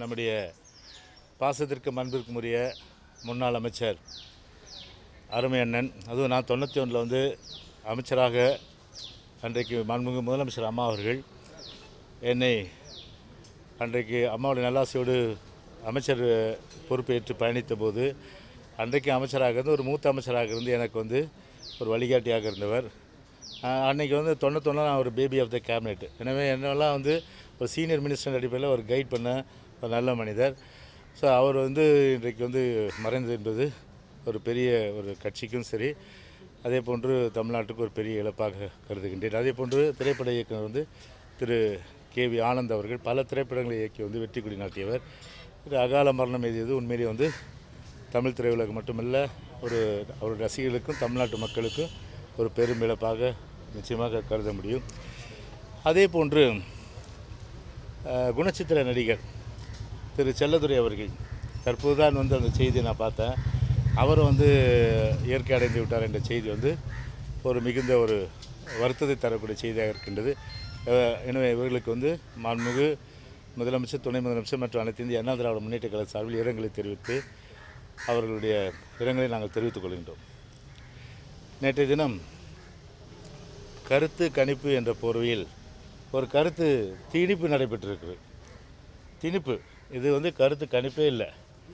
நம்முடைய பாசத்திற்கும் அன்பிற்கும் உரிய முன்னாள் அமைச்சர் அருமை அண்ணன் அதுவும் நான் தொண்ணூற்றி ஒன்றில் வந்து அமைச்சராக அன்றைக்கு மாண்புமிகு முதலமைச்சர் அம்மா அவர்கள் என்னை அன்றைக்கு அம்மாவுடைய நல்லாசையோடு அமைச்சர் பொறுப்பேற்று பயணித்த போது அன்றைக்கு அமைச்சராக இருந்து ஒரு மூத்த அமைச்சராக இருந்து எனக்கு வந்து ஒரு வழிகாட்டியாக இருந்தவர் ஆஹ் அன்னைக்கு வந்து தொண்ணூத்தொன்னு நான் ஒரு பேபி ஆஃப் த கேபினெட் எனவே என்னெல்லாம் வந்து ஒரு சீனியர் மினிஸ்டர் அடிப்படையில் ஒரு கைட் பண்ண ஒரு நல்ல மனிதர் ஸோ அவர் வந்து இன்றைக்கு வந்து மறைந்தது என்பது ஒரு பெரிய ஒரு கட்சிக்கும் சரி அதே போன்று தமிழ்நாட்டுக்கு ஒரு பெரிய இழப்பாக கருதுகின்றேன் அதே போன்று திரைப்பட இயக்குனர் வந்து திரு கே வி ஆனந்த் அவர்கள் பல திரைப்படங்களை இயக்கி வந்து வெற்றி கொடி நாட்டியவர் இது அகால மரணம் எய்தியது உண்மையிலேயே வந்து தமிழ் திரையுலகம் மட்டுமல்ல ஒரு அவருடைய ரசிகர்களுக்கும் தமிழ்நாட்டு மக்களுக்கும் ஒரு பெரும் இழப்பாக நிச்சயமாக கருத முடியும் அதே போன்று அஹ், குணச்சித்திர நடிகர் திரு செல்லதுரை அவர்கள் தற்போது தான் வந்து அந்த செய்தியை நான் பார்த்தேன் அவர் வந்து இயற்கை அடைந்து விட்டார் என்ற செய்தி வந்து ஒரு மிகுந்த ஒரு வருத்தத்தை தரக்கூடிய செய்தியாக இருக்கின்றது அஹ், எனவே இவர்களுக்கு வந்து மாண்புமிகு முதலமைச்சர் துணை முதலமைச்சர் மற்றும் அனைத்து இந்திய அண்ணா திராவிட முன்னேற்ற கழக சார்பில் இரங்கலை தெரிவித்து அவர்களுடைய இரங்கலை நாங்கள் தெரிவித்துக் கொள்கின்றோம் நேற்றைய தினம் கருத்து கணிப்பு என்ற போர்வையில் ஒரு கருத்து திணிப்பு நடைபெற்றிருக்கிறது திணிப்பு இது வந்து கருத்து கணிப்பே இல்லை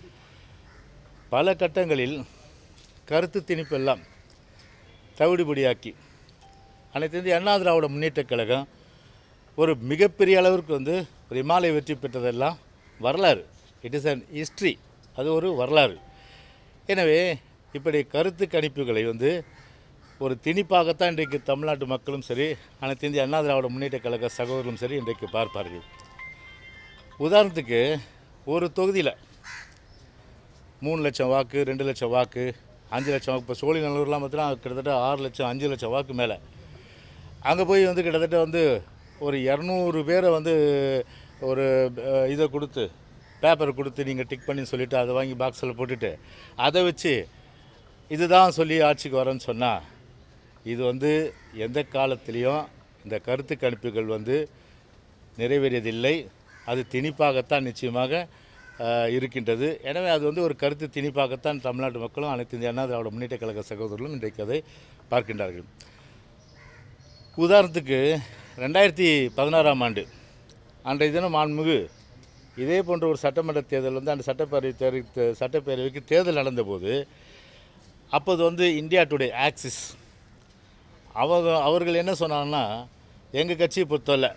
பல கட்டங்களில் கருத்து திணிப்பு எல்லாம் தவிடுபடியாக்கி அனைத்து இந்திய அண்ணா திராவிட முன்னேற்றக் கழகம் ஒரு மிகப்பெரிய அளவிற்கு வந்து ஒரு இமாலய வெற்றி பெற்றதெல்லாம் வரலாறு இட் இஸ் அன் ஹிஸ்ட்ரி அது ஒரு வரலாறு எனவே இப்படி கருத்து கணிப்புகளை வந்து ஒரு திணிப்பாகத்தான் இன்றைக்கு தமிழ்நாட்டு மக்களும் சரி அனைத்து இந்திய அண்ணா திராவிட முன்னேற்ற கழக சகோதரர்களும் சரி இன்றைக்கு பார்ப்பார்கள் உதாரணத்துக்கு ஒரு தொகுதியில் மூணு லட்சம் வாக்கு ரெண்டு லட்சம் வாக்கு அஞ்சு லட்சம் வாக்கு இப்போ சோழிநல்லூர்லாம் பார்த்தீங்கன்னா கிட்டத்தட்ட ஆறு லட்சம் அஞ்சு லட்சம் வாக்கு மேலே அங்கே போய் வந்து கிட்டத்தட்ட வந்து ஒரு இரநூறு பேரை வந்து ஒரு அஹ், இதை கொடுத்து பேப்பர் கொடுத்து நீங்கள் டிக் பண்ணி சொல்லிவிட்டு அதை வாங்கி பாக்ஸில் போட்டுட்டு அதை வச்சு இதுதான் சொல்லி ஆட்சிக்கு வரேன்னு சொன்னால் இது வந்து எந்த காலத்திலையும் இந்த கருத்து கணிப்புகள் வந்து நிறைவேறியதில்லை அது திணிப்பாகத்தான் நிச்சயமாக அஹ், இருக்கின்றது எனவே அது வந்து ஒரு கருத்து திணிப்பாகத்தான் தமிழ்நாட்டு மக்களும் அனைத்து இந்திய அண்ணா திராவிட முன்னேற்ற கழக சகோதரர்களும் இன்றைக்கு அதை பார்க்கின்றார்கள் உதாரணத்துக்கு ரெண்டாயிரத்தி பதினாறாம் ஆண்டு அன்றைய தினம் மாண்புமிகு இதே போன்ற ஒரு சட்டமன்ற தேர்தல் வந்து அந்த சட்டப்பேரவை தேர்வு சட்டப்பேரவைக்கு தேர்தல் நடந்தபோது அப்போது வந்து இந்தியா டுடே ஆக்சிஸ் அவங்க அவர்கள் என்ன சொன்னாங்கன்னா எங்கள் கட்சியை பொறுத்தவரை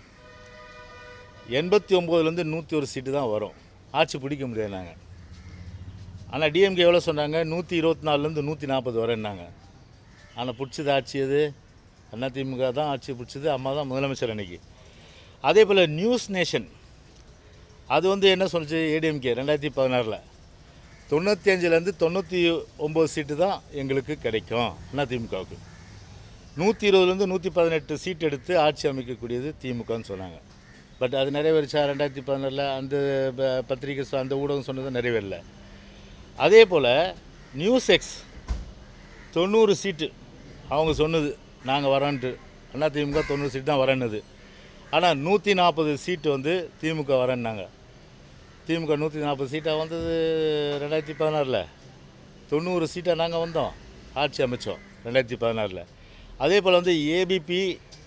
எண்பத்தி ஒம்போதுலேருந்து நூற்றி ஒரு சீட்டு தான் வரும் ஆட்சி பிடிக்க முடியாது நாங்கள் ஆனால் டிஎம்கே எவ்வளோ சொன்னாங்க நூற்றி இருபத்தி நாலுலேருந்து நூற்றி நாற்பது வரேன்னாங்க ஆனால் பிடிச்சது ஆட்சி எது அதிமுக தான் ஆட்சி பிடிச்சது அம்மா தான் முதலமைச்சர் அன்னைக்கு அதே போல் நியூஸ் நேஷன் அது வந்து என்ன சொன்னுச்சு ஏடிஎம்கே ரெண்டாயிரத்தி பதினாறில் தொண்ணூற்றி அஞ்சுலேருந்து தொண்ணூற்றி ஒம்பது சீட்டு தான் எங்களுக்கு கிடைக்கும் அதிமுகவுக்கு நூற்றி இருபதுலேருந்து நூற்றி பதினெட்டு சீட் எடுத்து ஆட்சி அமைக்கக்கூடியது திமுகன்னு சொன்னாங்க பட் அது நிறைவேறிச்சா ரெண்டாயிரத்தி பதினாறில் அந்த ப- பத்திரிகை சொ- அந்த ஊடகம் சொன்னது நிறைவேறல அதே போல் நியூஸ் எக்ஸ் தொண்ணூறு சீட்டு அவங்க சொன்னது நாங்கள் வரோன்ட்டு அண்ணா திமுக தொண்ணூறு சீட்டு தான் வரேன்னுது ஆனால் நூற்றி நாற்பது சீட்டு வந்து திமுக வரேன்னாங்க திமுக நூற்றி நாற்பது சீட்டாக வந்தது ரெண்டாயிரத்தி பதினாறில் தொண்ணூறு சீட்டாக நாங்கள் வந்தோம் ஆட்சி அமைச்சோம் ரெண்டாயிரத்தி பதினாறில் அதே போல் வந்து ஏபிபி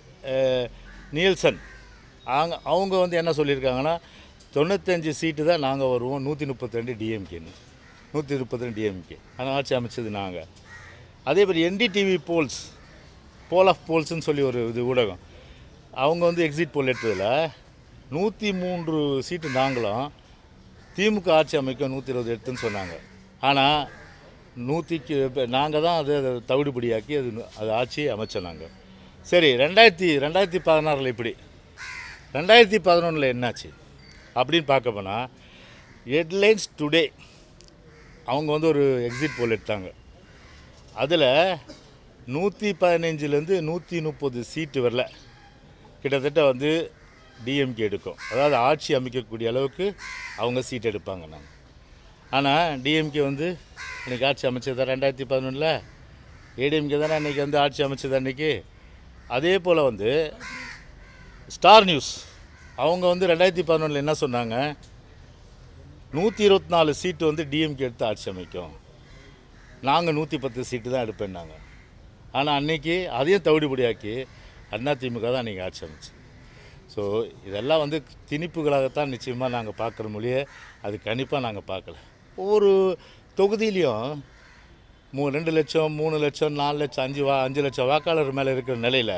நீல்சன் அவங்க அவங்க வந்து என்ன சொல்லியிருக்காங்கன்னா தொண்ணூத்தஞ்சு சீட்டு தான் நாங்கள் வருவோம் நூற்றி முப்பத்தி ரெண்டு டிஎம்கேன்னு நூற்றி முப்பத்தி ரெண்டு டிஎம்கே ஆனால் ஆட்சி அமைச்சது நாங்கள் அதே மாதிரி என்டிடிவி போல்ஸ் போல் ஆஃப் போல்ஸ்னு சொல்லி ஒரு இது ஊடகம் அவங்க வந்து எக்ஸிட் போல் எடுத்ததில் நூற்றி மூன்று சீட்டு நாங்களும் திமுக ஆட்சி அமைக்க நூற்றி இருபது எடுத்துன்னு சொன்னாங்க ஆனால் நூற்றிக்கு நாங்கள் தான் அதை அதை தவிடுபடியாக்கி அது நு- அது ஆட்சி அமைச்சோம் நாங்கள் சரி ரெண்டாயிரத்தி ரெண்டாயிரத்தி பதினாறில் இப்படி ரெண்டாயிரத்தி பதினொன்றில் என்னாச்சு அப்படின்னு பார்க்க போனால் ஹெட்லைன்ஸ் டுடே அவங்க வந்து ஒரு எக்ஸிட் போல் எடுத்தாங்க அதில் நூற்றி பதினஞ்சுலேருந்து நூற்றி முப்பது சீட்டு வரல கிட்டத்தட்ட வந்து டிஎம்கே எடுக்கும் அதாவது ஆட்சி அமைக்கக்கூடிய அளவுக்கு அவங்க சீட் எடுப்பாங்க நாங்கள் ஆனால் டிஎம்கே வந்து இன்றைக்கி ஆட்சி அமைச்சது ரெண்டாயிரத்தி பதினொன்றில் ஏடிஎம்கே தானே இன்றைக்கி வந்து ஆட்சி அமைச்சது அன்றைக்கி அதே போல் வந்து ஸ்டார் நியூஸ் அவங்க வந்து ரெண்டாயிரத்தி பதினொன்றில் என்ன சொன்னாங்க நூற்றி இருபத்தி நாலு சீட்டு வந்து டிஎம்கே எடுத்து ஆட்சி அமைக்கும் நாங்கள் நூற்றி பத்து சீட்டு தான் எடுப்பேன்னாங்க ஆனால் அன்னைக்கு அதையும் தவிடுபடியாக்கி அதிமுக தான் அன்றைக்கி ஆட்சி அமைச்சு ஸோ இதெல்லாம் வந்து திணிப்புகளாகத்தான் நிச்சயமாக நாங்கள் பார்க்குற மொழியே அது கண்டிப்பாக நாங்கள் பார்க்கல ஒவ்வொரு தொகுதியிலையும் மூ ரெண்டு லட்சம் மூணு லட்சம் நாலு லட்சம் அஞ்சு வா அஞ்சு லட்சம் வாக்காளர் மேலே இருக்கிற நிலையில்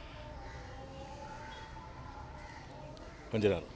கொஞ்ச நேரம்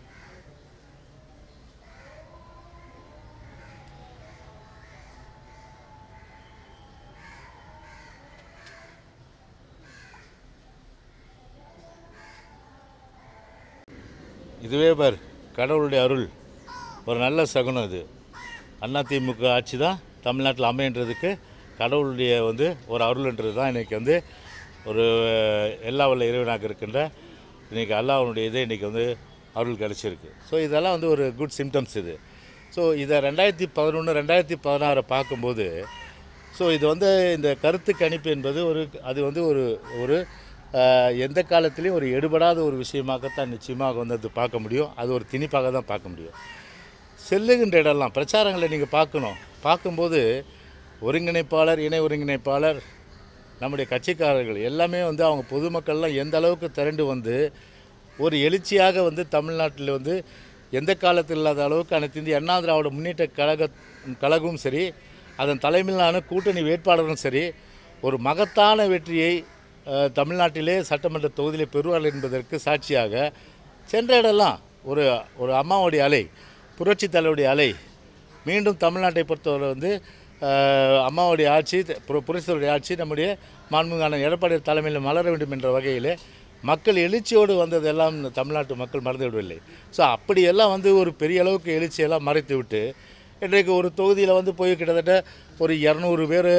இதுவே பார் கடவுளுடைய அருள் ஒரு நல்ல சகுனம் இது அதிமுக ஆட்சி தான் தமிழ்நாட்டில் அமையன்றதுக்கு கடவுளுடைய வந்து ஒரு அருள்ன்றது தான் இன்றைக்கி வந்து ஒரு எல்லா வல்ல இறைவனாக இருக்கின்ற இன்றைக்கி அல்லாஹ்வுடைய இது இன்றைக்கி வந்து அருள் கிடச்சிருக்கு ஸோ இதெல்லாம் வந்து ஒரு குட் சிம்டம்ஸ் இது ஸோ இதை ரெண்டாயிரத்தி பதினொன்று ரெண்டாயிரத்தி பதினாறை பார்க்கும்போது ஸோ இது வந்து இந்த கருத்து கணிப்பு என்பது ஒரு அது வந்து ஒரு ஒரு ஆஹ், எந்த காலத்துலேயும் ஒரு எடுபடாத ஒரு விஷயமாகத்தான் நிச்சயமாக வந்து அது பார்க்க முடியும் அது ஒரு திணிப்பாக தான் பார்க்க முடியும் செல்லுகின்ற இடம்லாம் பிரச்சாரங்களை நீங்கள் பார்க்கணும் பார்க்கும்போது ஒருங்கிணைப்பாளர் இணை ஒருங்கிணைப்பாளர் நம்முடைய கட்சிக்காரர்கள் எல்லாமே வந்து அவங்க பொதுமக்கள்லாம் எந்த அளவுக்கு திரண்டு வந்து ஒரு எழுச்சியாக வந்து தமிழ்நாட்டில் வந்து எந்த காலத்தில் இல்லாத அளவுக்கு அனைத்து இந்திய அண்ணா திராவிட முன்னேற்ற கழக கழகமும் சரி அதன் தலைமையிலான கூட்டணி வேட்பாளரும் சரி ஒரு மகத்தான வெற்றியை அஹ், தமிழ்நாட்டிலே சட்டமன்ற தொகுதியிலே பெறுவார்கள் என்பதற்கு சாட்சியாக சென்ற இடம்லாம் ஒரு ஒரு அம்மாவுடைய அலை புரட்சி தலைவருடைய அலை மீண்டும் தமிழ்நாட்டை பொறுத்தவரை வந்து அஹ், அம்மாவுடைய ஆட்சி புர- புரட்சித்தலைவருடைய ஆட்சி நம்முடைய மாண்புமிகான எடப்பாடி தலைமையில் மலர வேண்டும் என்ற வகையில் மக்கள் எழுச்சியோடு வந்ததெல்லாம் இந்த தமிழ்நாட்டு மக்கள் மறந்து விடவில்லை ஸோ அப்படியெல்லாம் வந்து ஒரு பெரிய அளவுக்கு எழுச்சியெல்லாம் மறைத்து விட்டு இன்றைக்கு ஒரு தொகுதியில் வந்து போய் கிட்டத்தட்ட ஒரு இரநூறு பேர்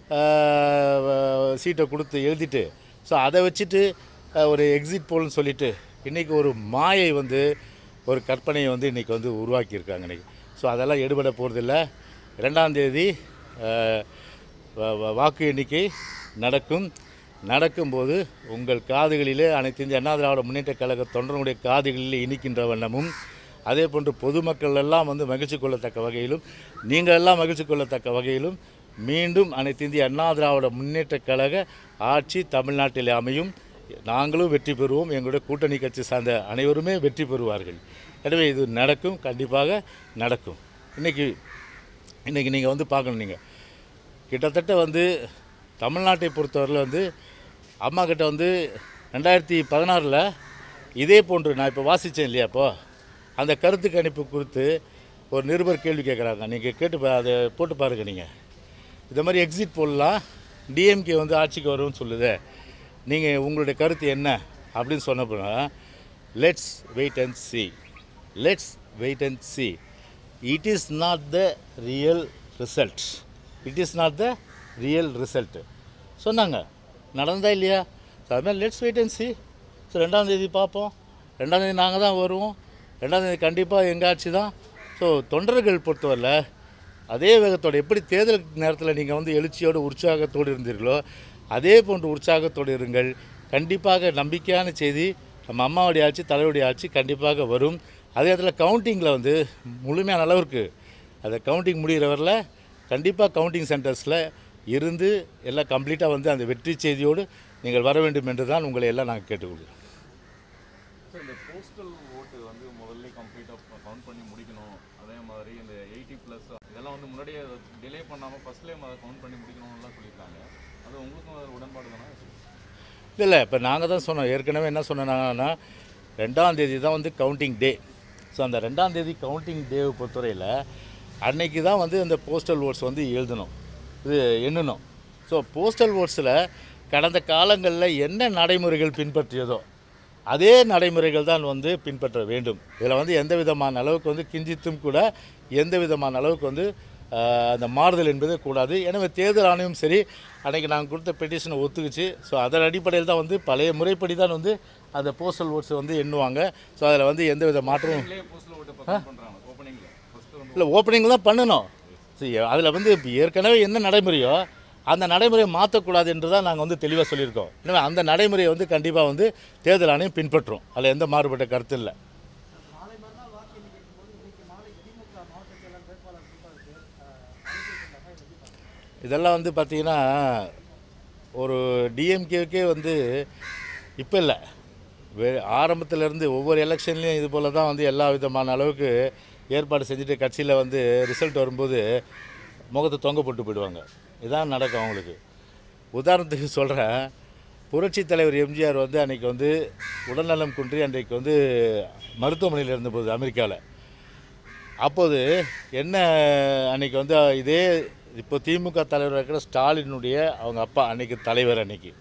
சீட்டை கொடுத்து எழுதிட்டு ஸோ அதை வச்சுட்டு அஹ், ஒரு எக்ஸிட் போல்னு சொல்லிட்டு இன்றைக்கி ஒரு மாயை வந்து ஒரு கற்பனையை வந்து இன்றைக்கி வந்து உருவாக்கியிருக்காங்க இன்றைக்கி ஸோ அதெல்லாம் எடுபட போகிறதில்ல ரெண்டாம் தேதி அஹ், வா- வா- வாக்கு எண்ணிக்கை நடக்கும் நடக்கும்போது உங்கள் காதுகளிலே அனைத்து இந்திய அண்ணா திராவிட முன்னேற்ற கழக தொண்டர்களுடைய காதுகளிலே இனிக்கின்ற வண்ணமும் அதே போன்று பொதுமக்கள் எல்லாம் வந்து மகிழ்ச்சி கொள்ளத்தக்க வகையிலும் நீங்கள் எல்லாம் மகிழ்ச்சி கொள்ளத்தக்க வகையிலும் மீண்டும் அனைத்து இந்திய அண்ணா திராவிட முன்னேற்ற கழக ஆட்சி தமிழ்நாட்டில் அமையும் நாங்களும் வெற்றி பெறுவோம் எங்களுடைய கூட்டணி கட்சி சார்ந்த அனைவருமே வெற்றி பெறுவார்கள் எனவே இது நடக்கும் கண்டிப்பாக நடக்கும் இன்றைக்கி இன்றைக்கி நீங்கள் வந்து பார்க்கணும் நீங்கள் கிட்டத்தட்ட வந்து தமிழ்நாட்டை பொறுத்தவரையில் வந்து அம்மா கிட்ட வந்து ரெண்டாயிரத்தி பதினாறில் இதே போன்று நான் இப்போ வாசித்தேன் இல்லையா இப்போ அந்த கருத்து கணிப்பு குறித்து ஒரு நிருபர் கேள்வி கேட்குறாங்க நீங்கள் கேட்டு பா- அதை போட்டு பாருங்க நீங்கள் இந்த மாதிரி எக்ஸிட் போடலாம் டிஎம்கே வந்து ஆட்சிக்கு வரும்னு சொல்லுதே நீங்கள் உங்களுடைய கருத்து என்ன அப்படின்னு சொன்னப்போ let's wait and see let's wait and see it is not the real result it is not the real result சொன்னாங்க நடந்தா இல்லையா ஸோ அதுமாதிரி let's wait and see so ரெண்டாம் தேதி பார்ப்போம் ரெண்டாம் தேதி நாங்கள் தான் வருவோம் ரெண்டாம் தேதி கண்டிப்பாக எங்கள் ஆட்சி தான் ஸோ தொண்டர்கள் பொறுத்தவரை அதே வேகத்தோடு எப்படி தேர்தல் நேரத்தில் நீங்கள் வந்து எழுச்சியோடு உற்சாகத்தோடு இருந்தீர்களோ அதே போன்று உற்சாகத்தோடு இருங்கள் கண்டிப்பாக நம்பிக்கையான செய்தி நம்ம அம்மாவுடைய ஆட்சி தலைவருடைய ஆட்சி கண்டிப்பாக வரும் அதே இடத்துல கவுண்டிங்கில் வந்து முழுமையான அளவிற்கு அதை கவுண்டிங் முடிகிற வரல கண்டிப்பாக கவுண்டிங் சென்டர்ஸில் இருந்து எல்லாம் கம்ப்ளீட்டாக வந்து அந்த வெற்றி செய்தியோடு நீங்கள் வர வேண்டும் என்று தான் உங்களை எல்லாம் நாங்கள் கேட்டுக்கொள்கிறோம் ஸோ இந்த போஸ்டல் ஓட்டு வந்து முதல்ல கம்ப்ளீட்டாக கவுண்ட் பண்ணி முடிக்கணும் அதே மாதிரி இந்த எயிட்டி ப்ளஸ் இதெல்லாம் வந்து முன்னாடியே டிலே பண்ணாமல் ஃபர்ஸ்ட்லேயே அதை கவுண்ட் பண்ணி முடிக்கணும்லாம் சொல்லியிருக்காங்க அது உங்களுக்கும் அதில் உடன்பாடு தானே இல்லை இல்லை இப்போ நாங்கள் தான் சொன்னோம் ஏற்கனவே என்ன சொன்னோன்னா ரெண்டாம் தேதி தான் வந்து கவுண்டிங் டே ஸோ அந்த ரெண்டாம் தேதி கவுண்டிங் டேவை பொறுத்தவரையில் அன்னைக்கு தான் வந்து இந்த போஸ்டல் ஓட்ஸ் வந்து எழுதணும் இது எண்ணணும் ஸோ போஸ்டல் ஓட்ஸில் கடந்த காலங்களில் என்ன நடைமுறைகள் பின்பற்றியதோ அதே நடைமுறைகள் தான் வந்து பின்பற்ற வேண்டும் இதில் வந்து எந்த விதமான அளவுக்கு வந்து கிஞ்சித்தும் கூட எந்த விதமான அளவுக்கு வந்து ஆஹ், அந்த மாறுதல் என்பதே கூடாது எனவே தேர்தல் ஆணையம் சரி அன்றைக்கி நாங்கள் கொடுத்த பெட்டிஷனை ஒத்துக்குச்சு ஸோ அதன் அடிப்படையில் தான் வந்து பழைய முறைப்படி தான் வந்து அந்த போஸ்டல் ஓட்ஸ் வந்து எண்ணுவாங்க ஸோ அதில் வந்து எந்த வித மாற்றமும் இல்லையே போஸ்டல் ஓட்டு இப்போ கவுண்ட் பண்ணுறாங்க ஓப்பனிங்கில் ஃபஸ்ட்டு வந்து இல்லை ஓப்பனிங் தான் பண்ணணும் சரி அதில் வந்து இப்ப ஏற்கனவே என்ன நடைமுறையோ அந்த நடைமுறையை மாற்றக்கூடாது என்று தான் நாங்கள் வந்து தெளிவாக சொல்லியிருக்கோம் எனவே அந்த நடைமுறையை வந்து கண்டிப்பாக வந்து தேர்தல் ஆணையம் பின்பற்றும் அதில் எந்த மாறுபட்ட கருத்து இல்லை நாளை மறுநாள் வாக்கு எண்ணிக்கைக்கும் போது இன்னைக்கு மாலை திமுக இதெல்லாம் வந்து பார்த்திங்கன்னா ஒரு டிஎம்கேவுக்கே வந்து இப்போ இல்லை வே ஆரம்பத்திலேருந்து ஒவ்வொரு எலெக்ஷன்லேயும் இது போல் தான் வந்து எல்லா விதமான அளவுக்கு ஏற்பாடு செஞ்சுட்டு கட்சியில் வந்து ரிசல்ட் வரும்போது முகத்தை தொங்க போட்டு போயிடுவாங்க இதான் நடக்கும் அவங்களுக்கு உதாரணத்துக்கு சொல்கிறேன் புரட்சி தலைவர் எம்ஜிஆர் வந்து அன்றைக்கி வந்து உடல்நலம் குன்றி அன்றைக்கு வந்து மருத்துவமனையில் இருந்தபோது அமெரிக்காவில் அப்போது என்ன அன்னைக்கு வந்து இதே இப்போ திமுக தலைவர் இருக்கிற ஸ்டாலினுடைய அவங்க அப்பா அன்னைக்கு தலைவர் அன்னைக்கு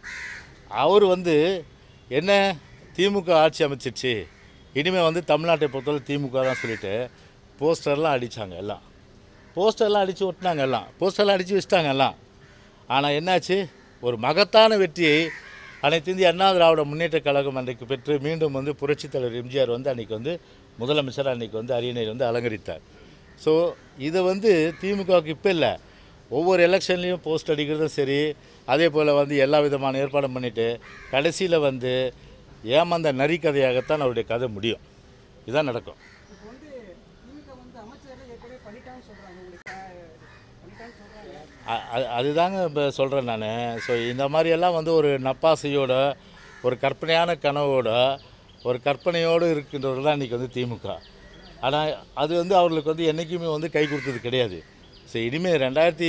அவர் வந்து என்ன திமுக ஆட்சி அமைச்சிருச்சு இனிமேல் வந்து தமிழ்நாட்டை பொறுத்தவரை திமுக தான் சொல்லிட்டு போஸ்டர்லாம் அடித்தாங்க எல்லாம் போஸ்டர்லாம் அடித்து ஒட்டினாங்க எல்லாம் போஸ்டர்லாம் அடித்து வச்சிட்டாங்க எல்லாம் ஆனால் என்னாச்சு ஒரு மகத்தான வெற்றியை அனைத்து இந்திய அண்ணா திராவிட முன்னேற்ற கழகம் அன்றைக்கு பெற்று மீண்டும் வந்து புரட்சித் தலைவர் எம்ஜிஆர் வந்து அன்றைக்கி வந்து முதலமைச்சர் அன்றைக்கி வந்து அரியணையில் வந்து அலங்கரித்தார் ஸோ இதை வந்து திமுகவுக்கு இப்போ இல்லை ஒவ்வொரு எலெக்ஷன்லேயும் போஸ்ட் அடிக்கிறதும் சரி அதே போல் வந்து எல்லா விதமான ஏற்பாடும் பண்ணிவிட்டு கடைசியில் வந்து ஏமாந்த நரிக்கதையாகத்தான் அவருடைய கதை முடியும் இதுதான் நடக்கும் இப்போ வந்து திமுக வந்து அமைச்சர்கள் ஏற்கனவே பண்ணிட்டான்னு சொல்றாங்க உங்களுக்கு அஹ், பண்ணிட்டான்னு சொல்றாங்க அ- அது அதுதாங்க இப்போ சொல்கிறேன் நான் ஸோ இந்த மாதிரியெல்லாம் வந்து ஒரு நப்பாசையோட ஒரு கற்பனையான கனவோட ஒரு கற்பனையோடு இருக்கின்றவர்கள் தான் இன்றைக்கி வந்து திமுக ஆனால் அது வந்து அவர்களுக்கு வந்து என்றைக்குமே வந்து கை கொடுத்தது கிடையாது ஸோ இனிமேல் ரெண்டாயிரத்தி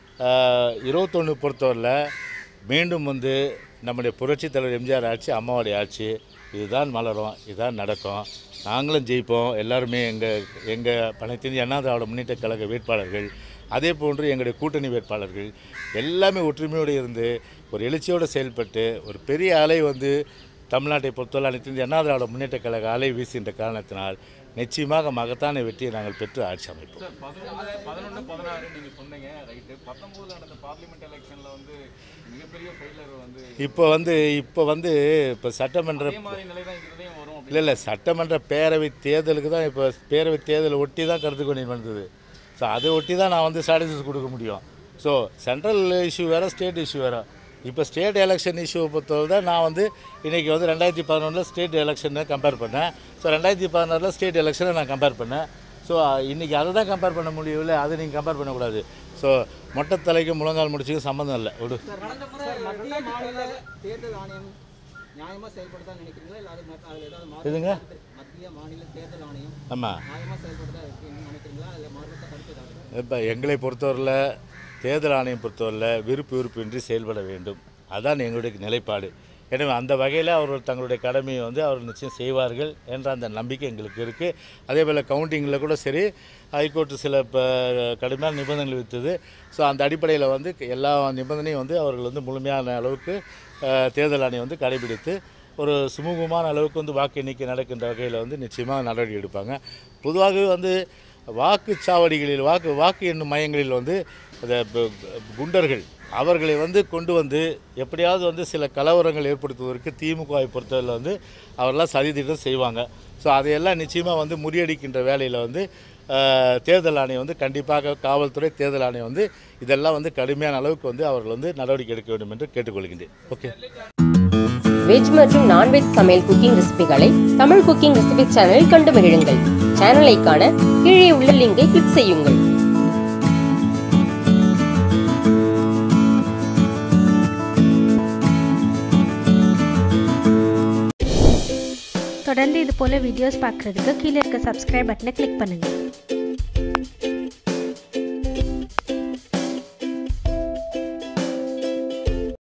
இருபத்தொன்று பொறுத்தவரையில் மீண்டும் வந்து நம்முடைய புரட்சித் தலைவர் எம்ஜிஆர் ஆட்சி அம்மாவுடைய ஆட்சி இதுதான் மலரும் இதுதான் நடக்கும் நாங்களும் ஜெயிப்போம் எல்லாருமே எங்கள் எங்கள் பனைத்திந்தி அண்ணா திராவிட முன்னேற்ற கழக வேட்பாளர்கள் அதே போன்று எங்களுடைய கூட்டணி வேட்பாளர்கள் எல்லாமே ஒற்றுமையோடு இருந்து ஒரு எழுச்சியோடு செயல்பட்டு ஒரு பெரிய அலை வந்து தமிழ்நாட்டை பொறுத்தவரை அனைத்து இந்திய அண்ணா திராவிட முன்னேற்ற கழக அலை வீசுகின்ற காரணத்தினால் நிச்சயமாக மகத்தான வெற்றியை நாங்கள் பெற்று ஆட்சி அமைப்போம் சார் பதினொன்று பதினொன்று பதினாறு நீங்கள் சொன்னீங்க ரைட்டு பத்தொம்போது நடந்த பார்லிமெண்ட் எலெக்ஷனில் வந்து மிகப்பெரிய ஃபெயிலர் வந்து இப்போ வந்து இப்போ வந்து இப்போ சட்டமன்ற அதே மாதிரி நிலை தான் இதுலேயும் வரும் அப்படி இல்லை இல்லை சட்டமன்ற பேரவை தேர்தலுக்கு தான் இப்போ பேரவை தேர்தலை ஒட்டி தான் கருத்து கொண்டு வந்தது ஸோ அதை ஒட்டி தான் நான் வந்து ஸ்ட்ராட்டஜிஸ் கொடுக்க முடியும் ஸோ சென்ட்ரல் இஷ்யூ வேறு ஸ்டேட் இஷ்யூ வேறு இப்போ ஸ்டேட் எலெக்ஷன் இஷ்யூவை பொறுத்தவரை தான் நான் வந்து இன்றைக்கி வந்து ரெண்டாயிரத்தி பதினொன்றில் ஸ்டேட் எலெக்ஷனை கம்பேர் பண்ணேன் ஸோ ரெண்டாயிரத்தி பதினாறில் ஸ்டேட் எலெக்ஷனை நான் கம்பேர் பண்ணேன் ஸோ இன்றைக்கி அதை தான் கம்பேர் பண்ண முடியவில்லை அதை நீங்கள் கம்பேர் பண்ணக்கூடாது ஸோ மொட்டை தலைக்கும் முழங்கால் முடிச்சுக்கும் சம்மந்தம் இல்லை விடு கடந்த முறை மத்திய மாநில தேர்தல் ஆணையம் நியாயமா செயல்படுதா நினைக்கிறீங்களா இல்ல அது மத்த- அதுல ஏதாவது மாற்று எதுங்க மத்திய மாநில தேர்தல் ஆணையம் ஆமாம் நியாயமா செயல்படுதா இருக்குன்னு நினைக்கிறீங்களா இல்ல மாறுபட்ட கருத்து ஏதாவது இப்போ எங்களை பொறுத்தவரையில் தேர்தல் ஆணையம் பொறுத்தவரையில் விருப்பு விருப்பின்றி செயல்பட வேண்டும் அதான் எங்களுடைய நிலைப்பாடு எனவே அந்த வகையில் அவர்கள் தங்களுடைய கடமையை வந்து அவர்கள் நிச்சயம் செய்வார்கள் என்ற அந்த நம்பிக்கை எங்களுக்கு இருக்குது அதே போல் கவுண்டிங்கில் கூட சரி ஹைகோர்ட் சில இப்போ கடுமையான நிபந்தனைகள் வித்தது ஸோ அந்த அடிப்படையில் வந்து எல்லா நிபந்தனையும் வந்து அவர்கள் வந்து முழுமையான அளவுக்கு அஹ், தேர்தல் ஆணையம் வந்து கடைபிடித்து ஒரு சுமூகமான அளவுக்கு வந்து வாக்கு எண்ணிக்கை நடக்கின்ற வகையில் வந்து நிச்சயமாக நடவடிக்கை எடுப்பாங்க பொதுவாகவே வந்து வாக்குச்சாவடிகளில் வாக்கு வாக்கு எண்ணும் மையங்களில் வந்து அந்த ப- ப- குண்டர்கள் அவர்களை வந்து கொண்டு வந்து எப்படியாவது வந்து சில கலவரங்கள் ஏற்படுத்துவதற்கு திமுகவை பொறுத்தவரையில் வந்து அவரெல்லாம் சதித்திட்டம் செய்வாங்க ஸோ அதையெல்லாம் நிச்சயமாக வந்து முறியடிக்கின்ற வேலையில் வந்து அஹ், தேர்தல் ஆணையம் வந்து கண்டிப்பாக காவல்துறை தேர்தல் ஆணையம் வந்து இதெல்லாம் வந்து கடுமையான அளவுக்கு வந்து அவர்கள் வந்து நடவடிக்கை எடுக்க வேண்டும் என்று கேட்டுக்கொள்கின்றேன் ஓகே வெஜ் மற்றும் நான்வெஜ் சமையல் குக்கிங் ரெசிபிகளை தமிழ் குக்கிங் ரெசிபி சேனலில் கண்டு மகிழுங்கள் சேனலை காண கீழே உள்ள லிங்கை கிளிக் செய்யுங்கள் தொடர்ந்து இது போல வீடியோஸ் பார்க்குறதுக்கு கீழே இருக்க சப்ஸ்கிரைப் பட்டனை கிளிக் பண்ணுங்கள்